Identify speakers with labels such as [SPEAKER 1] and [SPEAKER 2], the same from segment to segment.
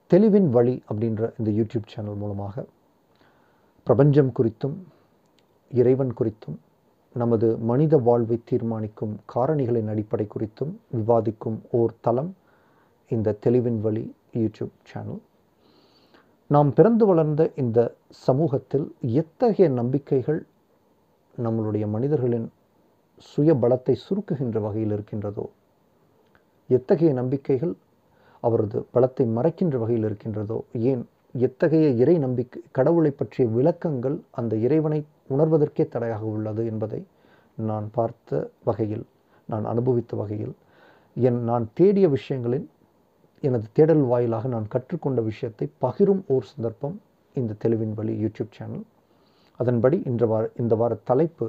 [SPEAKER 1] தெளிவின் வழி அப்படின்ற இந்த யூடியூப் சேனல் மூலமாக பிரபஞ்சம் குறித்தும் இறைவன் குறித்தும் நமது மனித வாழ்வை தீர்மானிக்கும் காரணிகளின் அடிப்படை குறித்தும் விவாதிக்கும் ஓர் தளம் இந்த தெளிவின் வழி யூடியூப் சேனல் நாம் பிறந்து வளர்ந்த இந்த சமூகத்தில் எத்தகைய நம்பிக்கைகள் நம்மளுடைய மனிதர்களின் சுய பலத்தை சுருக்குகின்ற வகையில் இருக்கின்றதோ எத்தகைய நம்பிக்கைகள் அவரது பலத்தை மறைக்கின்ற வகையில் இருக்கின்றதோ ஏன் எத்தகைய இறை நம்பிக்கை கடவுளை பற்றிய விளக்கங்கள் அந்த இறைவனை உணர்வதற்கே தடையாக உள்ளது என்பதை நான் பார்த்த வகையில் நான் அனுபவித்த வகையில் என் நான் தேடிய விஷயங்களின் எனது தேடல் வாயிலாக நான் கற்றுக்கொண்ட விஷயத்தை பகிரும் ஓர் சந்தர்ப்பம் இந்த தெளிவின் வழி யூடியூப் சேனல் அதன்படி இன்ற வார இந்த வார தலைப்பு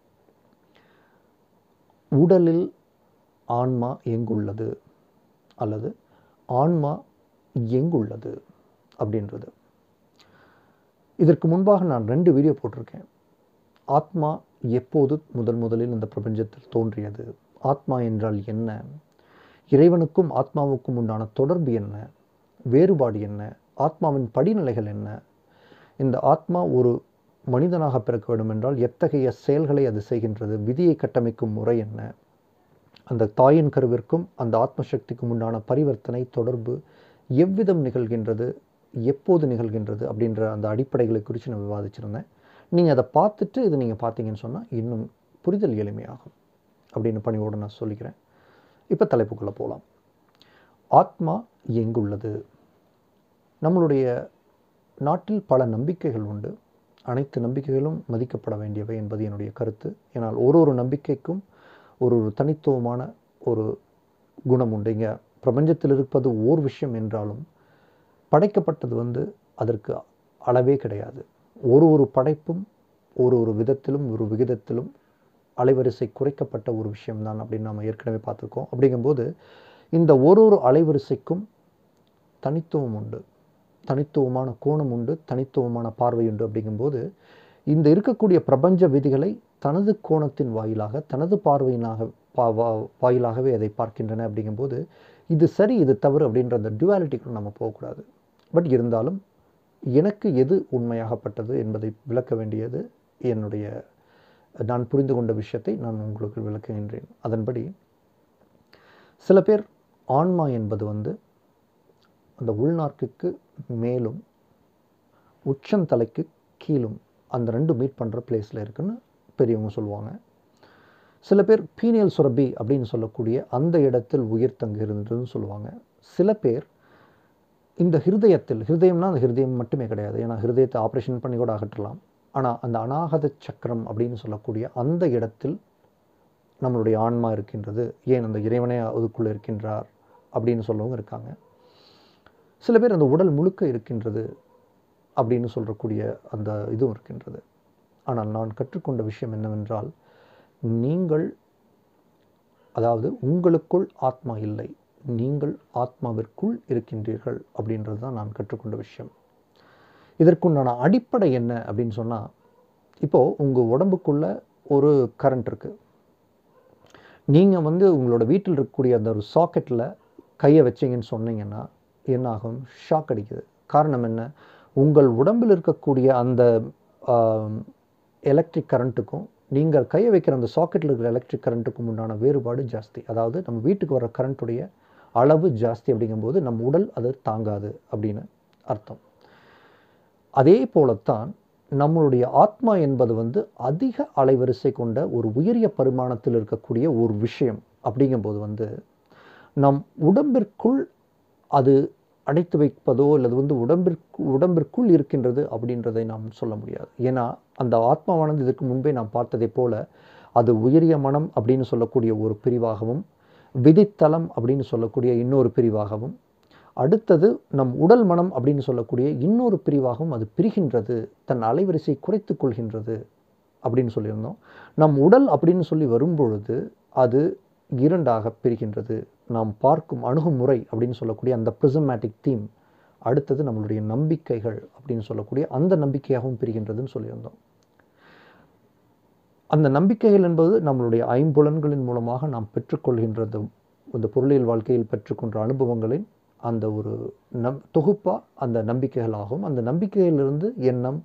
[SPEAKER 1] உடலில் ஆன்மா எங்குள்ளது அல்லது ஆன்மா எங்குள்ளது அப்படின்றது இதற்கு முன்பாக நான் ரெண்டு வீடியோ போட்டிருக்கேன் ஆத்மா எப்போது முதல் முதலில் இந்த பிரபஞ்சத்தில் தோன்றியது ஆத்மா என்றால் என்ன இறைவனுக்கும் ஆத்மாவுக்கும் உண்டான தொடர்பு என்ன வேறுபாடு என்ன ஆத்மாவின் படிநிலைகள் என்ன இந்த ஆத்மா ஒரு மனிதனாக பிறக்க வேண்டும் என்றால் எத்தகைய செயல்களை அது செய்கின்றது விதியை கட்டமைக்கும் முறை என்ன அந்த தாயின் கருவிற்கும் அந்த ஆத்ம சக்திக்கும் உண்டான பரிவர்த்தனை தொடர்பு எவ்விதம் நிகழ்கின்றது எப்போது நிகழ்கின்றது அப்படின்ற அந்த அடிப்படைகளை குறித்து நான் விவாதிச்சிருந்தேன் நீங்கள் அதை பார்த்துட்டு இது நீங்கள் பார்த்தீங்கன்னு சொன்னால் இன்னும் புரிதல் எளிமையாகும் அப்படின்னு பணிவோடு நான் சொல்லிக்கிறேன் இப்போ தலைப்புக்குள்ளே போகலாம் ஆத்மா எங்குள்ளது நம்மளுடைய நாட்டில் பல நம்பிக்கைகள் உண்டு அனைத்து நம்பிக்கைகளும் மதிக்கப்பட வேண்டியவை என்பது என்னுடைய கருத்து ஏன்னால் ஒரு ஒரு நம்பிக்கைக்கும் ஒரு ஒரு தனித்துவமான ஒரு குணம் உண்டு இங்கே பிரபஞ்சத்தில் இருப்பது ஓர் விஷயம் என்றாலும் படைக்கப்பட்டது வந்து அதற்கு அளவே கிடையாது ஒரு ஒரு படைப்பும் ஒரு ஒரு விதத்திலும் ஒரு விகிதத்திலும் அலைவரிசை குறைக்கப்பட்ட ஒரு விஷயம்தான் அப்படின்னு நம்ம ஏற்கனவே பார்த்துருக்கோம் அப்படிங்கும்போது இந்த ஒரு ஒரு அலைவரிசைக்கும் தனித்துவம் உண்டு தனித்துவமான கோணம் உண்டு தனித்துவமான பார்வை உண்டு அப்படிங்கும்போது இந்த இருக்கக்கூடிய பிரபஞ்ச விதிகளை தனது கோணத்தின் வாயிலாக தனது பார்வையினாக பா- வா- வாயிலாகவே அதை பார்க்கின்றன அப்படிங்கும்போது இது சரி இது தவறு அப்படின்ற அந்த டுவாலிட்டிக்குள்ள நம்ம போகக்கூடாது பட் இருந்தாலும் எனக்கு எது உண்மையாகப்பட்டது என்பதை விளக்க வேண்டியது என்னுடைய நான் புரிந்து கொண்ட விஷயத்தை நான் உங்களுக்கு விளக்குகின்றேன் அதன்படி சில பேர் ஆன்மா என்பது வந்து அந்த உள்நாக்குக்கு மேலும் உச்சந்தலைக்கு கீழும் அந்த ரெண்டு மீட் பண்ணுற பிளேஸில் இருக்குன்னு பெரியவங்க சொல்லுவாங்க சில பேர் பீனியல் சுரபி அப்படின்னு சொல்லக்கூடிய அந்த இடத்தில் உயிர் தங்குகிறதுன்னு சொல்லுவாங்க சில பேர் இந்த ஹிருதயத்தில் ஹிருதயம்னா அந்த ஹிருதயம் மட்டுமே கிடையாது ஏன்னா ஹிருதயத்தை ஆப்ரேஷன் பண்ணி கூட அகற்றலாம் ஆனால் அந்த அநாகத சக்கரம் அப்படின்னு சொல்லக்கூடிய அந்த இடத்தில் நம்மளுடைய ஆன்மா இருக்கின்றது ஏன் அந்த இறைவனே அதுக்குள்ளே இருக்கின்றார் அப்படின்னு சொல்லவும் இருக்காங்க சில பேர் அந்த உடல் முழுக்க இருக்கின்றது அப்படின்னு சொல்றக்கூடிய அந்த இதுவும் இருக்கின்றது ஆனால் நான் கற்றுக்கொண்ட விஷயம் என்னவென்றால் நீங்கள் அதாவது உங்களுக்குள் ஆத்மா இல்லை நீங்கள் ஆத்மாவிற்குள் இருக்கின்றீர்கள் அப்படின்றது தான் நான் கற்றுக்கொண்ட விஷயம் இதற்குண்டான அடிப்படை என்ன அப்படின்னு சொன்னால் இப்போது உங்கள் உடம்புக்குள்ள ஒரு கரண்ட் இருக்குது நீங்கள் வந்து உங்களோட வீட்டில் இருக்கக்கூடிய அந்த ஒரு சாக்கெட்டில் கையை வச்சீங்கன்னு சொன்னீங்கன்னா என்ன ஆகும் ஷாக் அடிக்குது காரணம் என்ன உங்கள் உடம்பில் இருக்கக்கூடிய அந்த எலக்ட்ரிக் கரண்ட்டுக்கும் நீங்கள் கையை வைக்கிற அந்த சாக்கெட்டில் இருக்கிற எலக்ட்ரிக் கரண்ட்டுக்கும் உண்டான வேறுபாடு ஜாஸ்தி அதாவது நம்ம வீட்டுக்கு வர கரண்ட்டுடைய அளவு ஜாஸ்தி அப்படிங்கும்போது நம் உடல் அது தாங்காது அப்படின்னு அர்த்தம் அதே போலத்தான் நம்மளுடைய ஆத்மா என்பது வந்து அதிக அலைவரிசை கொண்ட ஒரு உயரிய பரிமாணத்தில் இருக்கக்கூடிய ஒரு விஷயம் அப்படிங்கும்போது வந்து நம் உடம்பிற்குள் அது அடைத்து வைப்பதோ அல்லது வந்து உடம்பிற்கு உடம்பிற்குள் இருக்கின்றது அப்படின்றதை நாம் சொல்ல முடியாது ஏன்னா அந்த ஆத்மாவானது இதற்கு முன்பே நாம் பார்த்ததை போல அது உயரிய மனம் அப்படின்னு சொல்லக்கூடிய ஒரு பிரிவாகவும் விதித்தலம் அப்படின்னு சொல்லக்கூடிய இன்னொரு பிரிவாகவும் அடுத்தது நம் உடல் மனம் அப்படின்னு சொல்லக்கூடிய இன்னொரு பிரிவாகவும் அது பிரிகின்றது தன் அலைவரிசை குறைத்து கொள்கின்றது அப்படின்னு சொல்லியிருந்தோம் நம் உடல் அப்படின்னு சொல்லி வரும்பொழுது அது இரண்டாக பிரிகின்றது நாம் பார்க்கும் அணுகுமுறை அப்படின்னு சொல்லக்கூடிய அந்த ப்ரிசமேட்டிக் தீம் அடுத்தது நம்மளுடைய நம்பிக்கைகள் அப்படின்னு சொல்லக்கூடிய அந்த நம்பிக்கையாகவும் பிரிகின்றதுன்னு சொல்லியிருந்தோம் அந்த நம்பிக்கைகள் என்பது நம்மளுடைய ஐம்புலன்களின் மூலமாக நாம் பெற்றுக்கொள்கின்றது இந்த பொருளியல் வாழ்க்கையில் பெற்றுக்கொண்ட அனுபவங்களின் அந்த ஒரு நம் தொகுப்பாக அந்த நம்பிக்கைகளாகும் அந்த நம்பிக்கையிலிருந்து எண்ணம்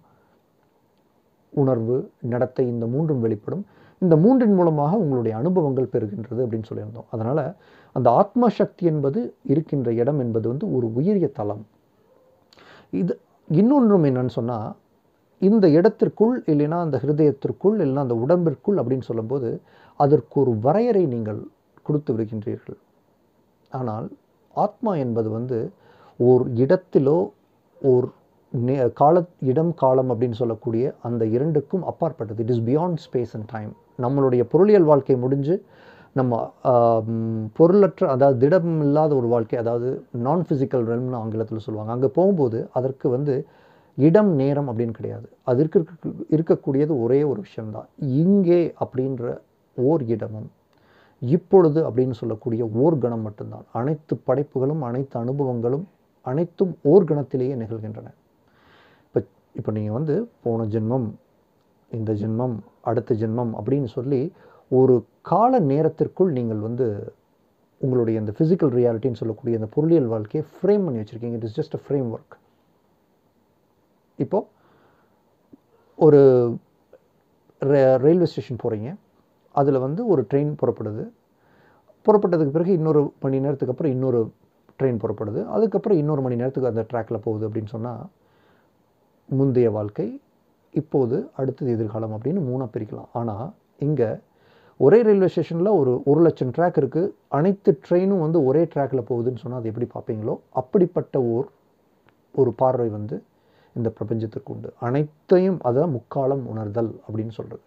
[SPEAKER 1] உணர்வு நடத்தை இந்த மூன்றும் வெளிப்படும் இந்த மூன்றின் மூலமாக உங்களுடைய அனுபவங்கள் பெறுகின்றது அப்படின்னு சொல்லியிருந்தோம் அதனால் அந்த ஆத்ம சக்தி என்பது இருக்கின்ற இடம் என்பது வந்து ஒரு உயரிய தளம் இது இன்னொன்றும் என்னன்னு சொன்னால் இந்த இடத்திற்குள் இல்லைன்னா அந்த ஹிருதயத்திற்குள் இல்லைன்னா அந்த உடம்பிற்குள் அப்படின்னு சொல்லும்போது அதற்கு ஒரு வரையறை நீங்கள் கொடுத்து விடுகின்றீர்கள் ஆனால் ஆத்மா என்பது வந்து ஓர் இடத்திலோ ஓர் நே கால இடம் காலம் அப்படின்னு சொல்லக்கூடிய அந்த இரண்டுக்கும் அப்பாற்பட்டது it is beyond space and time நம்மளுடைய பொருளியல் வாழ்க்கை முடிஞ்சு நம்ம ஆம், பொருளற்ற அதாவது திடம் இல்லாத ஒரு வாழ்க்கை அதாவது நான் ஃபிசிக்கல் ரெல்ம்னு ஆங்கிலத்தில் சொல்லுவாங்க அங்கே போகும்போது அதற்கு வந்து இடம் நேரம் அப்படின்னு கிடையாது அது இருக்க இருக்கக்கூடியது ஒரே ஒரு விஷயம்தான் இங்கே அப்படின்ற ஓர் இடமும் இப்பொழுது அப்படின்னு சொல்லக்கூடிய ஓர் கணம் மட்டும்தான் அனைத்து படைப்புகளும் அனைத்து அனுபவங்களும் அனைத்தும் ஓர் கணத்திலேயே நிகழ்கின்றன இப்போ இப்போ நீங்கள் வந்து போன ஜென்மம் இந்த ஜென்மம் அடுத்த ஜென்மம் அப்படின்னு சொல்லி ஒரு கால நேரத்திற்குள் நீங்கள் வந்து உங்களுடைய இந்த ஃபிசிக்கல் ரியாலிட்டின்னு சொல்லக்கூடிய அந்த பொருளியல் வாழ்க்கையை ஃப்ரேம் பண்ணி வச்சுருக்கீங்க it is just a framework இப்போது ஒரு ரயில்வே ஸ்டேஷன் போகிறீங்க அதில் வந்து ஒரு ட்ரெயின் புறப்படுது புறப்பட்டதுக்கு பிறகு இன்னொரு மணி நேரத்துக்கு அப்புறம் இன்னொரு ட்ரெயின் புறப்படுது அதுக்கப்புறம் இன்னொரு மணி நேரத்துக்கு அந்த ட்ராக்ல போகுது அப்படின்னு சொன்னால் முந்தைய வாழ்க்கை இப்போது அடுத்தது எதிர்காலம் அப்படின்னு மூணாக பிரிக்கலாம் ஆனால் இங்கே ஒரே ரயில்வே ஸ்டேஷனில் ஒரு ஒரு லட்சம் ட்ராக் இருக்குது அனைத்து ட்ரெயினும் வந்து ஒரே ட்ராக்ல போகுதுன்னு சொன்னால் அது எப்படி பார்ப்பீங்களோ அப்படிப்பட்ட ஓர் ஒரு பார்வை வந்து இந்த பிரபஞ்சத்திற்கு உண்டு அனைத்தையும் அதான் முக்காலம் உணர்தல் அப்படின்னு சொல்கிறது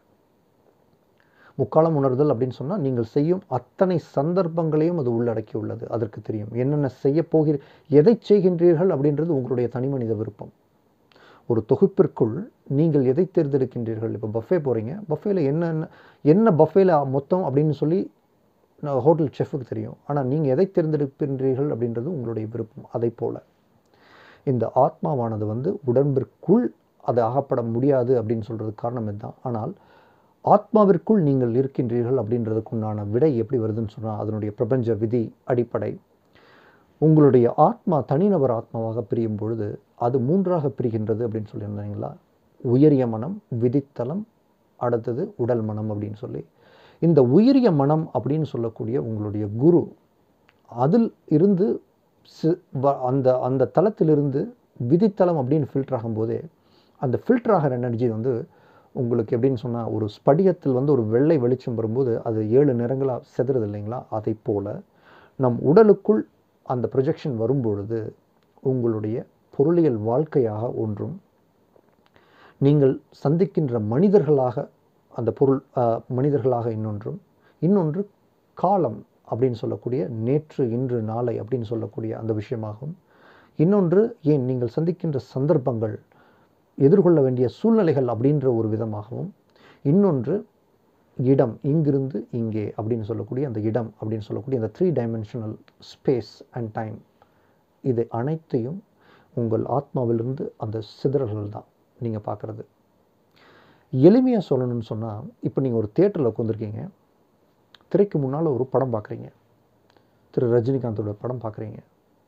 [SPEAKER 1] முக்காலம் உணர்தல் அப்படின்னு சொன்னால் நீங்கள் செய்யும் அத்தனை சந்தர்ப்பங்களையும் அது உள்ளடக்கி உள்ளது அதற்கு தெரியும் என்னென்ன செய்ய போகிற எதை செய்கின்றீர்கள் அப்படின்றது உங்களுடைய தனி மனித விருப்பம் ஒரு தொகுப்பிற்குள் நீங்கள் எதை தேர்ந்தெடுக்கின்றீர்கள் இப்போ பஃபே போகிறீங்க பஃபேல என்னென்ன என்ன பஃபேல மொத்தம் அப்படின்னு சொல்லி நான் ஹோட்டல் செஃப்புக்கு தெரியும் ஆனால் நீங்கள் எதை தேர்ந்தெடுக்கின்றீர்கள் அப்படின்றது உங்களுடைய விருப்பம் அதை போல இந்த ஆத்மாவானது வந்து உடம்பிற்குள் அது அகப்பட முடியாது அப்படின்னு சொல்கிறதுக்கு காரணம் இதுதான் ஆனால் ஆத்மாவிற்குள் நீங்கள் இருக்கின்றீர்கள் அப்படின்றதுக்குண்டான விடை எப்படி வருதுன்னு சொன்னால் அதனுடைய பிரபஞ்ச விதி அடிப்படை உங்களுடைய ஆத்மா தனிநபர் ஆத்மாவாக பிரியும் பொழுது அது மூன்றாக பிரிகின்றது அப்படின்னு சொல்லியிருந்தீங்களா உயரிய மனம் விதித்தலம் அடுத்தது உடல் மனம் அப்படின்னு சொல்லி இந்த உயரிய மனம் அப்படின்னு சொல்லக்கூடிய உங்களுடைய குரு அதில் இருந்து சி- வ- அந்த அந்த தளத்திலிருந்து விதித்தலம் அப்படின்னு ஃபில்டர் ஆகும்போதே அந்த ஃபில்டர் ஆகிற எனர்ஜி வந்து உங்களுக்கு எப்படின்னு சொன்னால் ஒரு ஸ்படிகத்தில் வந்து ஒரு வெள்ளை வெளிச்சம் வரும்போது அது ஏழு நிறங்களாக செதுறது இல்லைங்களா அதை போல நம் உடலுக்குள் அந்த ப்ரொஜெக்ஷன் வரும்பொழுது உங்களுடைய பொருளியல் வாழ்க்கையாக ஒன்றும் நீங்கள் சந்திக்கின்ற மனிதர்களாக அந்த பொருள் ஆஹ், மனிதர்களாக இன்னொன்றும் இன்னொன்று காலம் அப்படின்னு சொல்லக்கூடிய நேற்று இன்று நாளை அப்படின்னு சொல்லக்கூடிய அந்த விஷயமாகும் இன்னொன்று ஏன் நீங்கள் சந்திக்கின்ற சந்தர்ப்பங்கள் எதிர்கொள்ள வேண்டிய சூழ்நிலைகள் அப்படின்ற ஒரு விதமாகவும் இன்னொன்று இடம் இங்கிருந்து இங்கே அப்படின்னு சொல்லக்கூடிய அந்த இடம் அப்படின்னு சொல்லக்கூடிய அந்த three dimensional space and time இது அனைத்தையும் உங்கள் ஆத்மாவிலிருந்து அந்த சிதறல்கள் தான் நீங்கள் பார்க்குறது எளிமையாக சொல்லணும்னு சொன்னால் இப்போ நீங்கள் ஒரு தேட்டரில் உட்காந்துருக்கீங்க திரைக்கு முன்னால் ஒரு படம் பார்க்குறீங்க திரு ரஜினிகாந்தோட படம் பார்க்குறீங்க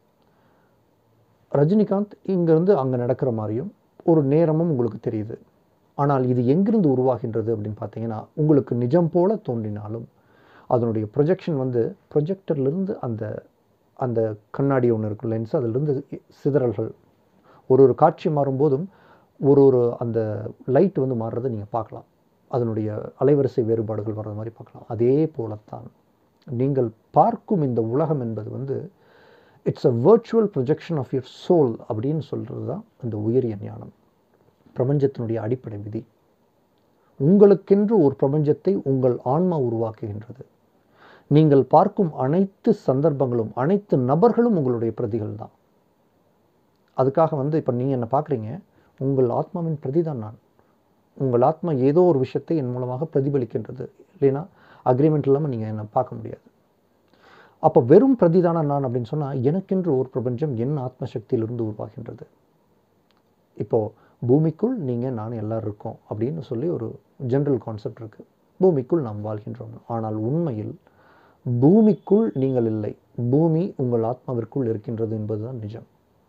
[SPEAKER 1] ரஜினிகாந்த் இங்கேருந்து அங்கே நடக்கிற மாதிரியும் ஒரு நேரமும் உங்களுக்கு தெரியுது ஆனால் இது எங்கிருந்து உருவாகின்றது அப்படின்னு பார்த்தீங்கன்னா உங்களுக்கு நிஜம் போல தோன்றினாலும் அதனுடைய ப்ரொஜெக்ஷன் வந்து ப்ரொஜெக்டர்லேருந்து அந்த அந்த கண்ணாடி ஒன்று இருக்கும் லென்ஸ் அதிலிருந்து சிதறல்கள் ஒரு ஒரு காட்சி மாறும்போதும் ஒரு ஒரு அந்த லைட் வந்து மாறுறதை நீங்கள் பார்க்கலாம் அதனுடைய அலைவரிசை வேறுபாடுகள் வர்ற மாதிரி பார்க்கலாம் அதே போலத்தான் நீங்கள் பார்க்கும் இந்த உலகம் என்பது வந்து it's a virtual projection of your soul அப்படின்னு சொல்கிறது தான் இந்த உயரிய ஞானம் பிரபஞ்சத்தினுடைய அடிப்படை விதி உங்களுக்கென்று ஒரு பிரபஞ்சத்தை உங்கள் ஆன்மா உருவாக்குகின்றது நீங்கள் பார்க்கும் அனைத்து சந்தர்ப்பங்களும் அனைத்து நபர்களும் உங்களுடைய பிரதிகள் தான் அதுக்காக வந்து இப்போ நீங்கள் என்ன பார்க்குறீங்க உங்கள் ஆத்மாவின் பிரதி தான் நான் உங்கள் ஆத்மா ஏதோ ஒரு விஷயத்தை என் மூலமாக பிரதிபலிக்கின்றது இல்லைன்னா அக்ரிமெண்ட் இல்லாமல் நீங்கள் என்னை பார்க்க முடியாது அப்போ வெறும் பிரதிதான நான் அப்படின்னு சொன்னால் எனக்கென்று ஒரு பிரபஞ்சம் என் ஆத்ம சக்தியிலிருந்து உருவாகின்றது இப்போது பூமிக்குள் நீங்கள் நான் எல்லாரும் இருக்கோம் அப்படின்னு சொல்லி ஒரு ஜென்ரல் கான்செப்ட் இருக்குது பூமிக்குள் நாம் வாழ்கின்றோம் ஆனால் உண்மையில் பூமிக்குள் நீங்கள் இல்லை பூமி உங்கள் ஆத்மாவிற்குள் இருக்கின்றது என்பதுதான் நிஜம்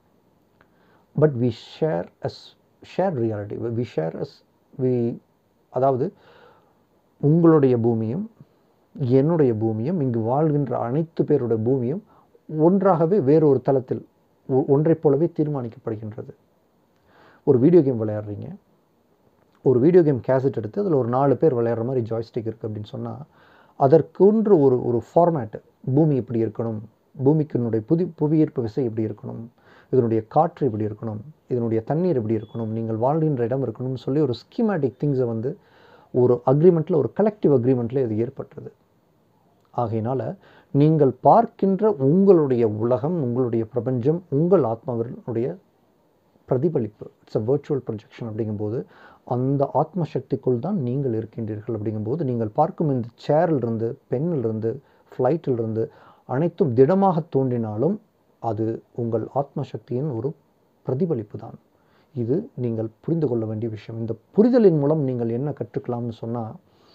[SPEAKER 1] but we share us share reality we share us we அதாவது உங்களுடைய பூமியும் என்னுடைய பூமியும் இங்கு வாழ்கின்ற அனைத்து பேருடைய பூமியும் ஒன்றாகவே வேறொரு தளத்தில் ஒ- ஒன்றைப் போலவே தீர்மானிக்கப்படுகின்றது ஒரு வீடியோ கேம் விளையாடுறீங்க ஒரு வீடியோ கேம் கேசட் எடுத்து அதில் ஒரு நாலு பேர் விளையாடுற மாதிரி ஜாய்ஸ்டிக் இருக்குது அப்படின்னு சொன்னால் அதற்கொன்று ஒரு ஒரு ஃபார்மேட்டு பூமி இப்படி இருக்கணும் பூமிக்கினுடைய புதி புவியீர்ப்பு விசை இப்படி இருக்கணும் இதனுடைய காற்று இப்படி இருக்கணும் இதனுடைய தண்ணீர் இப்படி இருக்கணும் நீங்கள் வாழ்கின்ற இடம் இருக்கணும்னு சொல்லி ஒரு ஸ்கீமேட்டிக் திங்ஸை வந்து ஒரு அக்ரிமெண்ட்டில் ஒரு கலெக்டிவ் அக்ரிமெண்ட்டில் இது ஏற்பட்டது ஆகையினால நீங்கள் பார்க்கின்ற உங்களுடைய உலகம் உங்களுடைய பிரபஞ்சம் உங்கள் ஆத்மாவினுடைய பிரதிபலிப்பு இட்ஸ் அ virtual ப்ரொஜெக்ஷன் அப்படிங்கும்போது அந்த ஆத்ம சக்திக்குள் தான் நீங்கள் இருக்கின்றீர்கள் அப்படிங்கும்போது நீங்கள் பார்க்கும் இந்த சேரிலிருந்து பெண்ணிலிருந்து ஃப்ளைட்டிலிருந்து அனைத்தும் திடமாக தோன்றினாலும் அது உங்கள் ஆத்ம சக்தியின் ஒரு பிரதிபலிப்பு தான் இது நீங்கள் புரிந்து கொள்ள வேண்டிய விஷயம் இந்த புரிதலின் மூலம் நீங்கள் என்ன கற்றுக்கலாம்னு சொன்னால்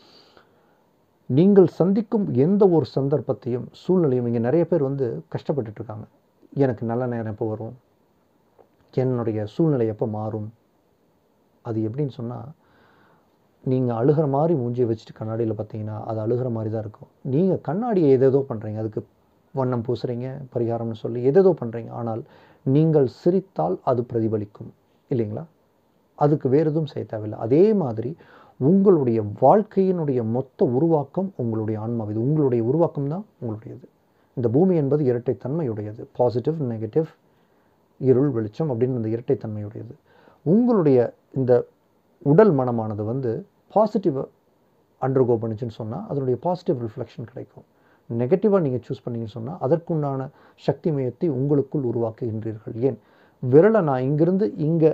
[SPEAKER 1] நீங்கள் சந்திக்கும் எந்த ஒரு சந்தர்ப்பத்தையும் சூழ்நிலையும் இங்கே நிறைய பேர் வந்து கஷ்டப்பட்டுட்டு இருக்காங்க எனக்கு நல்ல நேரம் எப்போ வரும் என்னுடைய சூழ்நிலை எப்போ மாறும் அது எப்படின்னு சொன்னால் நீங்கள் அழுகிற மாதிரி மூஞ்சியை வச்சுட்டு கண்ணாடியில் பார்த்தீங்கன்னா அது அழுகிற மாதிரி தான் இருக்கும் நீங்கள் கண்ணாடியை எதேதோ பண்ணுறீங்க அதுக்கு வண்ணம் பூசுறீங்க பரிகாரம்னு சொல்லி எதேதோ பண்ணுறீங்க ஆனால் நீங்கள் சிரித்தால் அது பிரதிபலிக்கும் இல்லைங்களா அதுக்கு வேறு எதுவும் செய்ய தேவையில்லை அதே மாதிரி உங்களுடைய வாழ்க்கையினுடைய மொத்த உருவாக்கம் உங்களுடைய ஆன்மா இது உங்களுடைய உருவாக்கம் தான் உங்களுடையது இந்த பூமி என்பது இரட்டைத்தன்மையுடையது பாசிட்டிவ் நெகட்டிவ் இருள் வெளிச்சம் அப்படின்னு இந்த இரட்டைத்தன்மையுடையது உங்களுடைய இந்த உடல் மனமானது வந்து பாசிட்டிவ் அண்டர்கோ பண்ணுச்சுன்னு சொன்னால் அதனுடைய பாசிட்டிவ் ரிஃப்ளெக்ஷன் கிடைக்கும் நெகட்டிவாக நீங்கள் சூஸ் பண்ணீங்கன்னு சொன்னால் அதற்குண்டான சக்தி மையத்தை உங்களுக்குள் உருவாக்குகின்றீர்கள் ஏன் விரலை நான் இங்கிருந்து இங்கே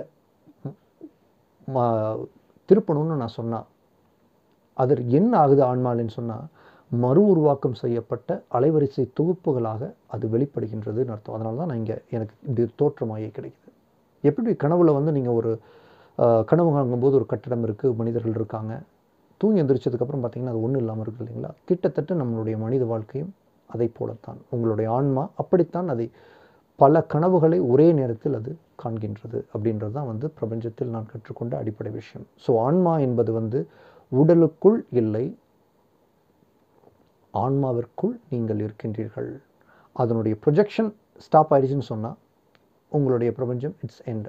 [SPEAKER 1] திருப்பணும்னு நான் சொன்னால் அது என்ன ஆகுது ஆன்மாலன்னு சொன்னால் மறு உருவாக்கம் செய்யப்பட்ட அலைவரிசை தொகுப்புகளாக அது வெளிப்படுகின்றதுன்னு அர்த்தம் அதனால தான் நான் இங்கே எனக்கு இப்படி ஒரு தோற்றமாயே கிடைக்குது எப்படி கனவுல வந்து நீங்கள் ஒரு ஆஹ், கனவு காணும்போது ஒரு கட்டிடம் இருக்குது மனிதர்கள் இருக்காங்க தூங்கி எந்திரிச்சதுக்கப்புறம் பார்த்தீங்கன்னா அது ஒன்றும் இல்லாமல் இருக்குது இல்லைங்களா கிட்டத்தட்ட நம்மளுடைய மனித வாழ்க்கையும் அதை போலத்தான் உங்களுடைய ஆன்மா அப்படித்தான் அதை பல கனவுகளை ஒரே நேரத்தில் அது காண்கின்றது அப்படின்றது தான் வந்து பிரபஞ்சத்தில் நான் கற்றுக்கொண்ட அடிப்படை விஷயம் ஸோ ஆன்மா என்பது வந்து உடலுக்குள் இல்லை ஆன்மாவிற்குள் நீங்கள் இருக்கின்றீர்கள் அதனுடைய ப்ரொஜெக்ஷன் ஸ்டாப் ஆயிடுச்சுன்னு சொன்னால் உங்களுடைய பிரபஞ்சம் இட்ஸ் எண்ட்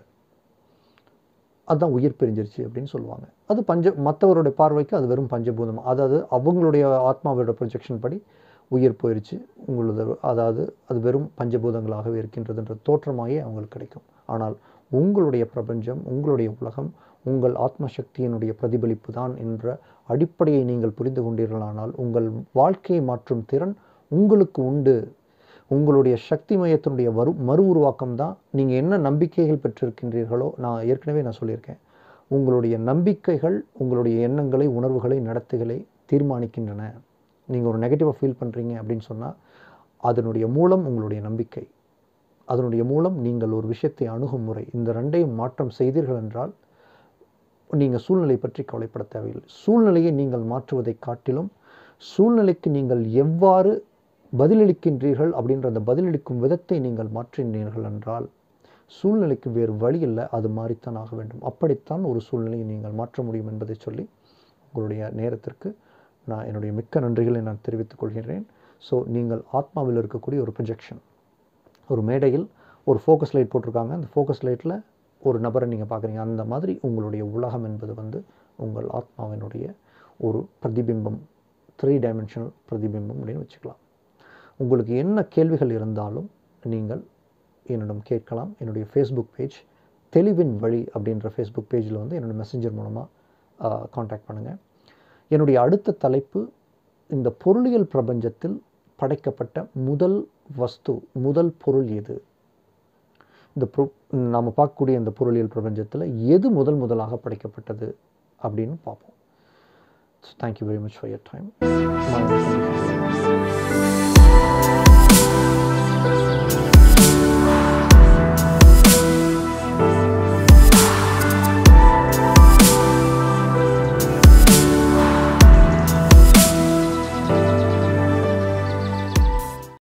[SPEAKER 1] அதுதான் உயிர் பிரிஞ்சிருச்சு அப்படின்னு சொல்லுவாங்க அது பஞ்ச மற்றவருடைய பார்வைக்கு அது வெறும் பஞ்சபூதம் அதாவது அவங்களுடைய ஆத்மாவோட ப்ரொஜெக்ஷன் படி உயிர் போயிருச்சு உங்களது அதாவது அது வெறும் பஞ்சபூதங்களாகவே இருக்கின்றதுன்ற தோற்றமாயே அவங்களுக்கு கிடைக்கும் ஆனால் உங்களுடைய பிரபஞ்சம் உங்களுடைய உலகம் உங்கள் ஆத்ம சக்தியினுடைய பிரதிபலிப்பு தான் என்ற அடிப்படையை நீங்கள் புரிந்து கொண்டீர்களானால் உங்கள் வாழ்க்கையை மாற்றும் திறன் உங்களுக்கு உண்டு உங்களுடைய சக்தி மையத்தினுடைய வரு மறு உருவாக்கம் தான் நீங்கள் என்ன நம்பிக்கைகள் பெற்றிருக்கின்றீர்களோ நான் ஏற்கனவே நான் சொல்லியிருக்கேன் உங்களுடைய நம்பிக்கைகள் உங்களுடைய எண்ணங்களை உணர்வுகளை நடத்தைகளை தீர்மானிக்கின்றன நீங்கள் ஒரு நெகட்டிவாக ஃபீல் பண்ணுறீங்க அப்படின்னு சொன்னால் அதனுடைய மூலம் உங்களுடைய நம்பிக்கை அதனுடைய மூலம் நீங்கள் ஒரு விஷயத்தை அணுகும் முறை இந்த ரெண்டையும் மாற்றம் செய்தீர்கள் என்றால் நீங்கள் சூழ்நிலை பற்றி கவலைப்பட தேவையில்லை சூழ்நிலையை நீங்கள் மாற்றுவதை காட்டிலும் சூழ்நிலைக்கு நீங்கள் எவ்வாறு பதிலளிக்கின்றீர்கள் அப்படின்ற அந்த பதிலளிக்கும் விதத்தை நீங்கள் மாற்றினீர்கள் என்றால் சூழ்நிலைக்கு வேறு வழி இல்லை அது மாறித்தான் ஆக வேண்டும் அப்படித்தான் ஒரு சூழ்நிலையை நீங்கள் மாற்ற முடியும் என்பதை சொல்லி உங்களுடைய நேரத்திற்கு நான் என்னுடைய மிக்க நன்றிகளை நான் தெரிவித்துக் கொள்கிறேன் ஸோ நீங்கள் ஆத்மாவில் இருக்கக்கூடிய ஒரு ப்ரொஜெக்ஷன் ஒரு மேடையில் ஒரு ஃபோக்கஸ் லைட் போட்டிருக்காங்க அந்த ஃபோக்கஸ் லைட்டில் ஒரு நபரை நீங்கள் பார்க்குறீங்க அந்த மாதிரி உங்களுடைய உலகம் என்பது வந்து உங்கள் ஆத்மாவினுடைய ஒரு பிரதிபிம்பம் த்ரீ டைமென்ஷனல் பிரதிபிம்பம் அப்படின்னு வச்சுக்கலாம் உங்களுக்கு என்ன கேள்விகள் இருந்தாலும் நீங்கள் என்னிடம் கேட்கலாம் என்னுடைய ஃபேஸ்புக் பேஜ் தெளிவின் வழி அப்படின்ற ஃபேஸ்புக் பேஜில் வந்து என்னோட மெசஞ்சர் மூலமாக காண்டாக்ட் பண்ணுங்கள் என்னுடைய அடுத்த தலைப்பு இந்த பொருளியல் பிரபஞ்சத்தில் படைக்கப்பட்ட முதல் வஸ்து முதல் பொருள் எது இந்த பொ நாம் பார்க்கக்கூடிய இந்த பொருளியல் பிரபஞ்சத்தில் எது முதல் முதலாக படைக்கப்பட்டது அப்படின்னு பார்ப்போம் so thank you very much for your time